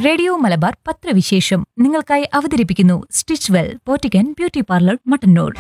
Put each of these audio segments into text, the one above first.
radio Malabar പത്രവിശേഷം നിങ്ങൾക്കായി അവതരിപ്പിക്കുന്നു stitch well boutique and beauty parlour Mattannur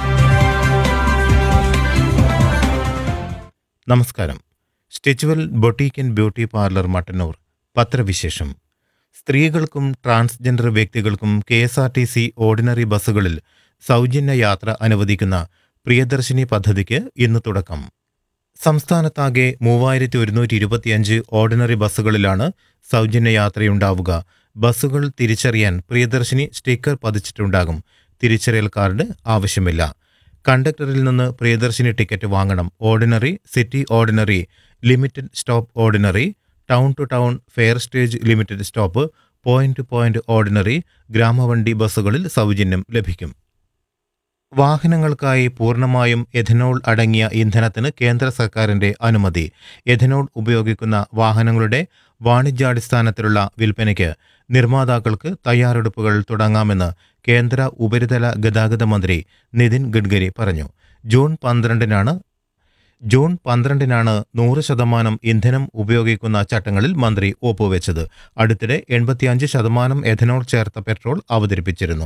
നമസ്കാരം stitchwell boutique and beauty parlour Mattannur പത്രവിശേഷം സ്ത്രീകൾക്കും ട്രാൻസ്ജെൻഡർ വ്യക്തികൾക്കും K S R T C ordinary ബസ്സുകളിൽ സൗജന്യ യാത്ര അനുവദിക്കുന്ന പ്രിയദർശിനി പദ്ധതിക്ക് ഇന്ന് തുടക്കം സംസ്ഥാനത്താകെ മൂവായിരത്തി ഒരുന്നൂറ്റി ഇരുപത്തിയഞ്ച് ഓർഡിനറി ബസ്സുകളിലാണ് സൗജന്യ യാത്രയുണ്ടാവുക ബസ്സുകൾ തിരിച്ചറിയാൻ പ്രിയദർശിനി സ്റ്റിക്കർ പതിച്ചിട്ടുണ്ടാകും തിരിച്ചറിയൽ കാർഡ് ആവശ്യമില്ല കണ്ടക്ടറിൽ നിന്ന് പ്രിയദർശിനി ടിക്കറ്റ് വാങ്ങണം ordinary city ordinary limited stop ordinary town to town fare stage limited stop point to point ordinary ഗ്രാമവണ്ടി ബസ്സുകളിൽ സൗജന്യം ലഭിക്കും വാഹനങ്ങൾക്കായി പൂർണ്ണമായും എഥനോൾ അടങ്ങിയ ഇന്ധനത്തിന് കേന്ദ്ര സർക്കാരിന്റെ അനുമതി എഥനോൾ ഉപയോഗിക്കുന്ന വാഹനങ്ങളുടെ വാണിജ്യാടിസ്ഥാനത്തിലുള്ള വിൽപ്പനയ്ക്ക് നിർമ്മാതാക്കൾക്ക് തയ്യാറെടുപ്പുകൾ തുടങ്ങാമെന്ന് കേന്ദ്ര ഉപരിതല ഗതാഗത മന്ത്രി നിതിൻ ഗഡ്കരി പറഞ്ഞു ജൂൺ പന്ത്രണ്ടിനാണ് ജൂൺ പന്ത്രണ്ടിനാണ് നൂറ് ശതമാനം ഇന്ധനം ഉപയോഗിക്കുന്ന ചട്ടങ്ങളിൽ മന്ത്രി ഒപ്പുവെച്ചത് അടുത്തിടെ എൺപത്തിയഞ്ച് ശതമാനം എഥനോൾ ചേർത്ത പെട്രോൾ അവതരിപ്പിച്ചിരുന്നു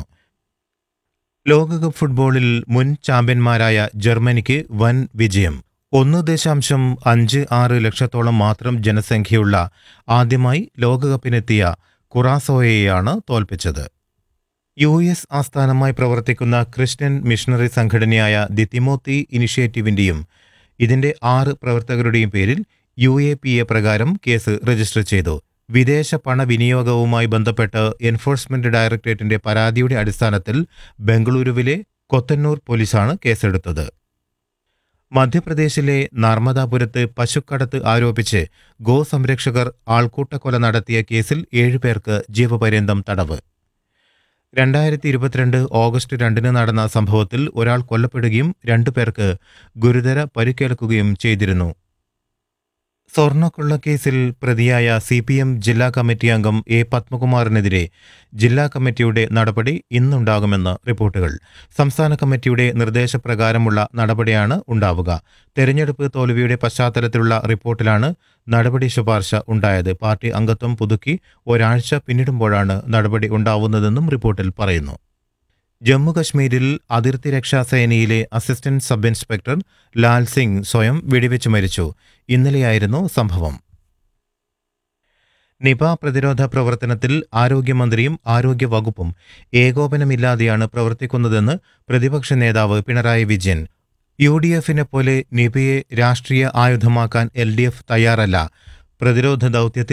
ലോകകപ്പ് ഫുട്ബോളിൽ മുൻ ചാമ്പ്യന്മാരായ ജർമ്മനിക്ക് വൻ വിജയം ഒന്ന് ദശാംശം അഞ്ച് ആറ് ലക്ഷത്തോളം മാത്രം ജനസംഖ്യയുള്ള ആദ്യമായി ലോകകപ്പിനെത്തിയ കുറാസോയെയാണ് തോൽപ്പിച്ചത് യു എസ് ആസ്ഥാനമായി പ്രവർത്തിക്കുന്ന ക്രിസ്ത്യൻ മിഷണറി സംഘടനയായ ദി തിമോത്തി ഇനിഷ്യേറ്റീവിന്റെയും ഇതിന്റെ ആറ് പ്രവർത്തകരുടെയും പേരിൽ യു എ പി എ പ്രകാരം കേസ് രജിസ്റ്റർ ചെയ്തു വിദേശ പണവിനിയോഗവുമായി ബന്ധപ്പെട്ട് എൻഫോഴ്സ്മെന്റ് ഡയറക്ടറേറ്റിന്റെ പരാതിയുടെ അടിസ്ഥാനത്തിൽ ബംഗളൂരുവിലെ കൊത്തന്നൂർ പോലീസാണ് കേസെടുത്തത് മധ്യപ്രദേശിലെ നർമ്മദാപുരത്ത് പശുക്കടത്ത് ആരോപിച്ച് ഗോസംരക്ഷകർ ആൾക്കൂട്ടക്കൊല നടത്തിയ കേസിൽ ഏഴുപേർക്ക് ജീവപര്യന്തം തടവ് രണ്ടായിരത്തി ഇരുപത്തിരണ്ട് ഓഗസ്റ്റ് രണ്ടിന് നടന്ന സംഭവത്തിൽ ഒരാൾ കൊല്ലപ്പെടുകയും രണ്ടു പേർക്ക് ഗുരുതര പരിക്കേൽക്കുകയും ചെയ്തിരുന്നു സ്വർണ്ണക്കൊള്ളക്കേസിൽ പ്രതിയായ സി പി എം ജില്ലാ കമ്മിറ്റി അംഗം എ പത്മകുമാറിനെതിരെ ജില്ലാ കമ്മിറ്റിയുടെ നടപടി ഇന്നുണ്ടാകുമെന്ന് റിപ്പോർട്ടുകൾ സംസ്ഥാന കമ്മിറ്റിയുടെ നിർദ്ദേശപ്രകാരമുള്ള നടപടിയാണ് ഉണ്ടാവുക തെരഞ്ഞെടുപ്പ് തോൽവിയുടെ പശ്ചാത്തലത്തിലുള്ള റിപ്പോർട്ടിലാണ് നടപടി ശുപാർശ ഉണ്ടായത് പാർട്ടി അംഗത്വം പുതുക്കി ഒരാഴ്ച പിന്നിടുമ്പോഴാണ് നടപടി ഉണ്ടാവുന്നതെന്നും റിപ്പോർട്ടിൽ പറയുന്നു ജമ്മു കശ്മീരിൽ അതിർത്തി രക്ഷാ സേനയിലെ assistant sub inspector Lal Singh സ്വയം വെടിവെച്ച് മരിച്ചു ഇന്നലെയായിരുന്നു സംഭവം നിപ പ്രതിരോധ പ്രവർത്തനത്തിൽ ആരോഗ്യമന്ത്രിയും ആരോഗ്യ വകുപ്പും ഏകോപനമില്ലാതെയാണ് പ്രവർത്തിക്കുന്നതെന്ന് പ്രതിപക്ഷ നേതാവ് പിണറായി വിജയൻ യു ഡി എഫിനെ പോലെ നിപയെ രാഷ്ട്രീയ ആയുധമാക്കാൻ എൽ ഡി എഫ് തയ്യാറല്ല പ്രതിരോധ ദൗത്യത്തിൽ